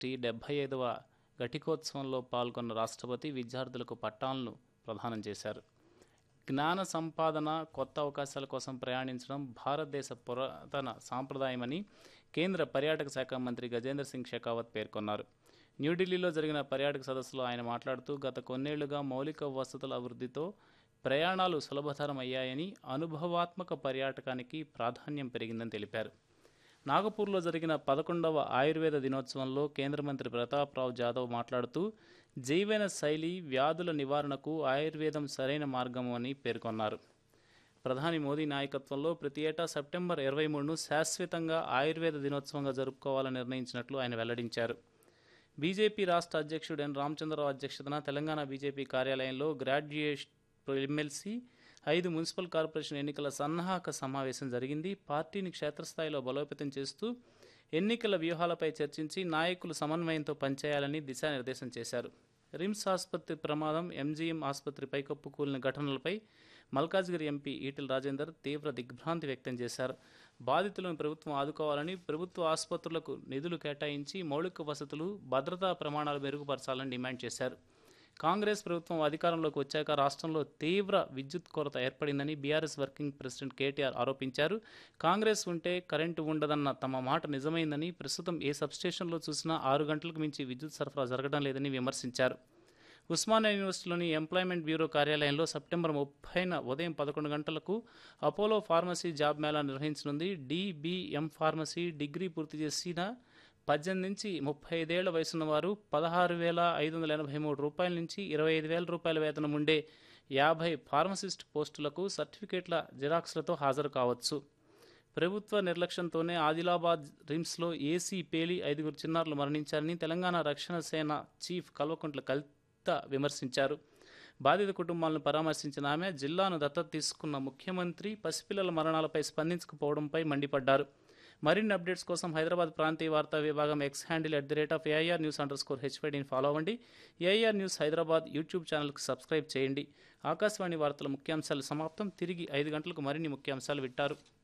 university డెబ్బై ఐదవ ఘటికోత్సవంలో పాల్గొన్న రాష్ట్రపతి విద్యార్థులకు పట్టాలను ప్రదానం చేశారు జ్ఞాన సంపాదన కొత్త అవకాశాల కోసం ప్రయాణించడం భారతదేశ పురాతన సాంప్రదాయమని కేంద్ర పర్యాటక శాఖ మంత్రి గజేంద్ర సింగ్ షెకావత్ పేర్కొన్నారు న్యూఢిల్లీలో జరిగిన పర్యాటక సదస్సులో ఆయన మాట్లాడుతూ గత కొన్నేళ్లుగా మౌలిక వసతుల అభివృద్ధితో ప్రయాణాలు సులభతరం అయ్యాయని అనుభవాత్మక పర్యాటకానికి ప్రాధాన్యం పెరిగిందని తెలిపారు నాగపూర్లో జరిగిన పదకొండవ ఆయుర్వేద దినోత్సవంలో కేంద్ర మంత్రి ప్రతాప్ రావు జాదవ్ మాట్లాడుతూ జీవన శైలి వ్యాధుల నివారణకు ఆయుర్వేదం సరైన మార్గము అని పేర్కొన్నారు ప్రధాని మోదీ నాయకత్వంలో ప్రతి ఏటా సెప్టెంబర్ ఇరవై మూడును శాశ్వతంగా ఆయుర్వేద దినోత్సవంగా జరుపుకోవాలని నిర్ణయించినట్లు ఆయన వెల్లడించారు బీజేపీ రాష్ట్ర అధ్యక్షుడు ఎన్ రామచంద్రరావు అధ్యక్షతన తెలంగాణ బీజేపీ కార్యాలయంలో గ్రాడ్యుయేట్ ఎమ్మెల్సీ ఐదు మున్సిపల్ కార్పొరేషన్ ఎన్నికల సన్నాహక సమావేశం జరిగింది పార్టీని క్షేత్రస్థాయిలో బలోపేతం చేస్తూ ఎన్నికల వ్యూహాలపై చర్చించి నాయకులు సమన్వయంతో పనిచేయాలని దిశానిర్దేశం చేశారు రిమ్స్ ఆసుపత్రి ప్రమాదం ఎంజీఎం ఆసుపత్రి పైకప్పు కూలిన ఘటనలపై మల్కాజ్గిరి ఎంపీ ఈటెల రాజేందర్ తీవ్ర దిగ్భ్రాంతి వ్యక్తం చేశారు బాధితులను ప్రభుత్వం ఆదుకోవాలని ప్రభుత్వ ఆసుపత్రులకు నిధులు కేటాయించి మౌలిక వసతులు భద్రతా ప్రమాణాలు మెరుగుపరచాలని డిమాండ్ చేశారు కాంగ్రెస్ ప్రభుత్వం అధికారంలోకి వచ్చాక రాష్ట్రంలో తీవ్ర విద్యుత్ కొరత ఏర్పడిందని బీఆర్ఎస్ వర్కింగ్ ప్రెసిడెంట్ కేటీఆర్ ఆరోపించారు కాంగ్రెస్ ఉంటే కరెంటు ఉండదన్న తమ మాట నిజమైందని ప్రస్తుతం ఏ సబ్స్టేషన్లో చూసినా ఆరు గంటలకు మించి విద్యుత్ సరఫరా జరగడం లేదని విమర్శించారు ఉస్మానియా యూనివర్సిటీలోని ఎంప్లాయ్మెంట్ బ్యూరో కార్యాలయంలో సెప్టెంబర్ ముప్పైన ఉదయం పదకొండు గంటలకు అపోలో ఫార్మసీ జాబ్ మేళా నిర్వహించనుంది డిబిఎం ఫార్మసీ డిగ్రీ పూర్తి చేసిన పద్దెనిమిది నుంచి ముప్పై ఐదేళ్ల వయసున్న వారు పదహారు వేల ఐదు వందల ఎనభై మూడు రూపాయల నుంచి ఇరవై ఐదు వేల రూపాయల వేతనం ఉండే యాభై ఫార్మసిస్ట్ పోస్టులకు సర్టిఫికేట్ల జిరాక్స్లతో హాజరు కావచ్చు ప్రభుత్వ నిర్లక్ష్యంతోనే ఆదిలాబాద్ రిమ్స్లో ఏసీ పేలి ఐదుగురు చిన్నారులు మరణించారని తెలంగాణ రక్షణ సేన చీఫ్ కల్వకుంట్ల కల్త విమర్శించారు బాధిత కుటుంబాలను పరామర్శించిన ఆమె జిల్లాను దత్తత తీసుకున్న ముఖ్యమంత్రి పసిపిల్లల మరణాలపై స్పందించకపోవడంపై మండిపడ్డారు మరిన్ని అప్డేట్స్ కోసం హైదరాబాద్ ప్రాంతీయ వార్తా విభాగం X handle at the rate of AIR news underscore హెచ్వైడీని ఫాలో అవ్వండి ఏఐఆర్ న్యూస్ హైదరాబాద్ యూట్యూబ్ ఛానల్కి సబ్స్క్రైబ్ చేయండి ఆకాశవాణి వార్తల ముఖ్యాంశాలు సమాప్తం తిరిగి ఐదు గంటలకు మరిన్ని ముఖ్యాంశాలు వింటారు